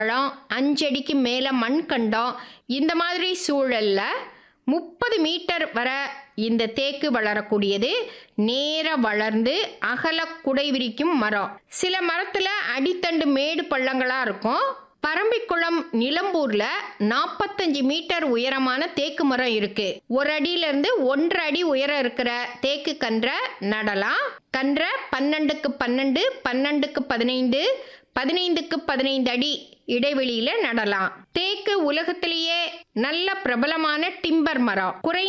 பழம் அஞ்சடிக்கு மேலே மண்கண்டம் இந்த மாதிரி சூழல்ல முப்பது மீட்டர் வர இந்த தேக்கு வளரக்கூடியது நேர வளர்ந்து அகல குடை விரிக்கும் மரம் சில மரத்துல அடித்தண்டு மேடு பள்ளங்களா இருக்கும் பரம்பிக்குளம் நிலம்பூர்ல நாற்பத்தஞ்சு மீட்டர் உயரமான தேக்கு மரம் இருக்கு ஒரு அடியில இருந்து ஒன்றரை அடி உயரம் இருக்கிற தேக்கு கன்றை நடலாம் கன்றை பன்னெண்டுக்கு பன்னெண்டு பன்னெண்டுக்கு பதினைந்து பதினைந்துக்கு பதினைந்து அடி இடைவெளியில நடலாம் தேக்கு உலகத்திலேயே நல்ல பிரபலமான டிம்பர் மரம் குறை